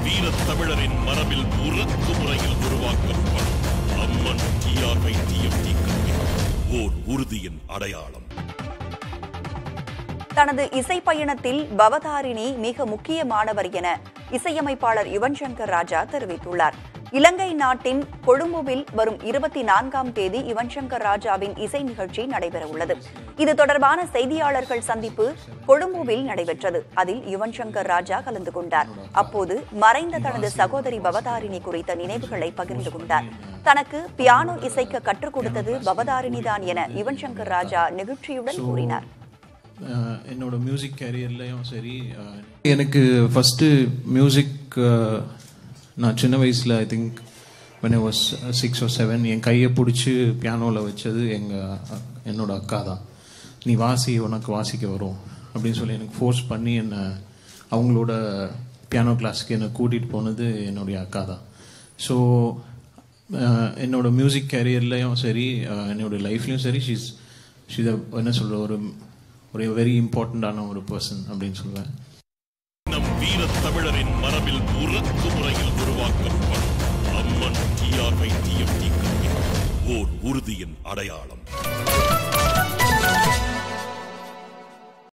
வீரத் தமிழரின் மரபில் உறக்கு முறையில் உருவாக்கப்படும் அம்மன் டிஆர்ஐ டிஎம்டி கல்வி ஓர் உறுதியின் அடையாளம் தனது இசை பயணத்தில் பவதாரிணி மிக முக்கியமானவர் என இசையமைப்பாளர் யுவன் சங்கர் ராஜா தெரிவித்துள்ளார் இலங்கை நாட்டின் கொழும்புவில் வரும் இருபத்தி நான்காம் தேதி யுவன் சங்கர் ராஜாவின் இசை நிகழ்ச்சி நடைபெறவுள்ளது இது தொடர்பான செய்தியாளர்கள் சந்திப்பு கொழும்புவில் நடைபெற்றது அதில் யுவன் சங்கர் ராஜா கலந்து கொண்டார் அப்போது மறைந்த தனது சகோதரி பவதாரிணி குறித்த நினைவுகளை பகிர்ந்து கொண்டார் தனக்கு பியானோ இசைக்க கற்றுக் கொடுத்தது பவதாரிணிதான் என யுவன் சங்கர் ராஜா நெகிழ்ச்சியுடன் கூறினார் அஹ் என்னோட மியூசிக் கேரியர்லேயும் சரி அஹ் எனக்கு ஃபஸ்ட்டு மியூசிக் நான் சின்ன வயசில் I think when I was six or seven என் கையை பிடிச்சி பியானோவில் வச்சது எங்கள் என்னோட அக்கா தான் நீ வாசி உனக்கு வாசிக்க வரும் அப்படின்னு சொல்லி எனக்கு ஃபோர்ஸ் பண்ணி என்னை அவங்களோட பியானோ கிளாஸ்க்கு என்னை கூட்டிகிட்டு போனது என்னுடைய அக்கா தான் ஸோ என்னோட மியூசிக் கேரியர்லேயும் சரி அஹ் என்னோட லைஃப்லேயும் சரி ஷீஸ் ஷீஸ் என்ன சொல்கிற ஒரு ஒரு வெரி இம்பார்ட்டண்ட்டான ஒரு பர்சன் அப்படின்னு சொல்லுவேன் நம் வீரத் தமிழரின் மரபில் உறக்கு முறையில் உருவாக்கப்படும் அம்மன் டிஆர்ஐ டிஎம்டி கல்வி ஓர் உறுதியின் அடையாளம்